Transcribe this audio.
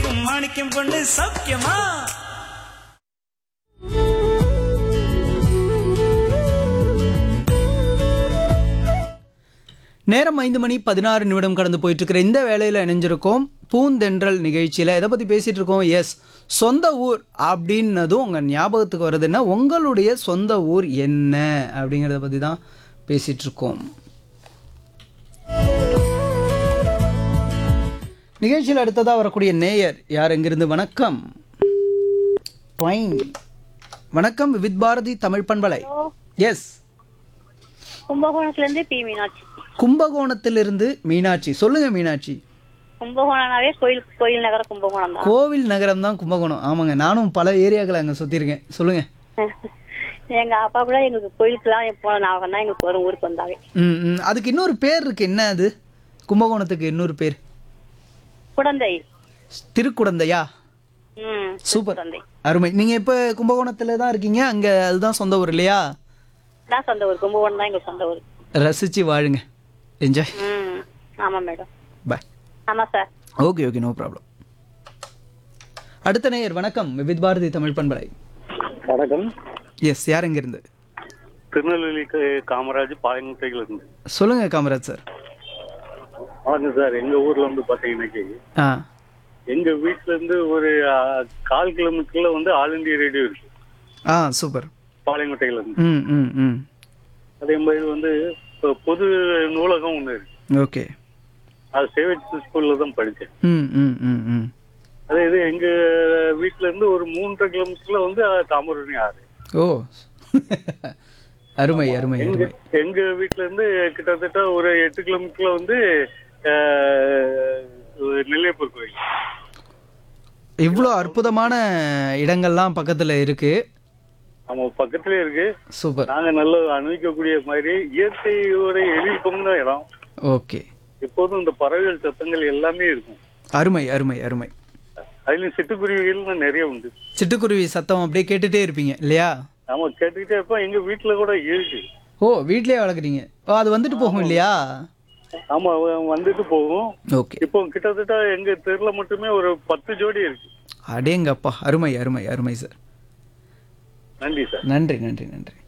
சிரிக்கும் மாணிக்கம் கொண்டு சௌக்கியமா நேரம் ஐந்து மணி பதினாறு நிமிடம் கடந்து போயிட்டு இருக்கிற இந்த வேலையில் இணைஞ்சிருக்கோம் பூந்தென்றல் நிகழ்ச்சியில் எதை பற்றி பேசிகிட்டு இருக்கோம் எஸ் சொந்த ஊர் அப்படின்னதும் உங்கள் ஞாபகத்துக்கு வருதுன்னா உங்களுடைய சொந்த ஊர் என்ன அப்படிங்கிறத பற்றி தான் பேசிகிட்டு இருக்கோம் நிகழ்ச்சியில் அடுத்ததாக வரக்கூடிய நேயர் யார் எங்கிருந்து வணக்கம் ட்வைன். வணக்கம் வித் பாரதி தமிழ் பண்பலை எஸ் கும்பகோணத்துல இருந்து பி மீனாட்சி கும்பகோணத்திலிருந்து மீனாட்சி சொல்லுங்க மீனாட்சி கும்பகோணம்னாவே கோயில் கோயில் நகர கும்பகோணம் தான் கோவில் நகரம் தான் கும்பகோணம் ஆமாங்க நானும் பல ஏரியாக்களை அங்கே சுற்றிருக்கேன் சொல்லுங்க எங்க அப்பா கூட எங்களுக்கு கோயிலுக்குலாம் போன ஞாபகம் தான் எங்களுக்கு வரும் ஊருக்கு வந்தாவே ம் ம். அதுக்கு இன்னொரு பேர் இருக்கு என்ன அது கும்பகோணத்துக்கு இன்னொரு பேர் குடந்தை திருக்குடந்தையா ம் சூப்பர் குடந்தை அருமை நீங்க இப்ப கும்பகோணத்துல தான் இருக்கீங்க அங்க அதுதான் சொந்த ஊர் இல்லையா தான் சொந்த ஊர் கும்பகோணம் தான் எங்க சொந்த ஊர் ரசிச்சு வாழுங்க என்ஜாய் ம் ஆமா மேடம் பாய் ஆமா sir okay okay no problem அடுத்த நேயர் வணக்கம் வித் பாரதி தமிழ் பண்பலை வணக்கம் எஸ் யார் இருந்து திருநெல்வேலி க- காமராஜ் பாளையங்குட்டையில இருந்து சொல்லுங்க காமராஜ் சார் வணக்கம் சார் எங்க ஊர்ல வந்து பாத்தீங்கன்னாக்கி ஆ எங்க வீட்ல இருந்து ஒரு ஆ, கால் கிலோமீட்டர்ல வந்து ஆல் இந்தியா ரேடியோ இருக்கு ஆ சூப்பர் பாளையங்குட்டையில இருந்து ம் ம் ம் அதே மாதிரி வந்து இப்போ பொது நூலகம் ஒண்ணு இருக்கு ஓகே அது சேவட் ஸ்கூல்ல தான் படிச்சேன் ம் ம் ம் ம் அதே இது எங்க வீட்ல இருந்து ஒரு மூன்றரை கிலோமீட்டர்ல வந்து ஆ, தாமிரணி ஆறு ஓ அருமை அருமை எங்க அருமை எங்க வீட்ல இருந்து கிட்டத்தட்ட ஒரு எட்டு கிலோமீட்டர்ல வந்து ஆ, நெல்லையப்பர் கோயில் இவ்வளோ அற்புதமான இடங்கள்லாம் பக்கத்துல இருக்கு நம்ம பக்கத்துல இருக்கு சூப்பர் நாங்க நல்ல அனுபவிக்கக்கூடிய மாதிரி இயற்கையோட எழில் பொங்கின இடம் ஓகே எப்போதும் இந்த பறவைகள் சத்தங்கள் எல்லாமே இருக்கும் அருமை அருமை அருமை அதுலயும் சிட்டுக்குருவிகள் நிறைய உண்டு சிட்டுக்குருவி சத்தம் அப்படியே கேட்டுட்டே இருப்பீங்க இல்லையா நாம கேட்டுக்கிட்டே இருப்போம் எங்க வீட்டுல கூட இருக்கு ஓ வீட்லயே வளர்க்குறீங்க ஓ அது வந்துட்டு போகும் இல்லையா ஆமா வ- வந்துட்டு போகும் ஓகே இப்போ கிட்டத்தட்ட எங்க தெருல மட்டுமே ஒரு பத்து ஜோடி இருக்கு அடேங்கப்பா அருமை அருமை அருமை சார் நன்றி சார் நன்றி நன்றி நன்றி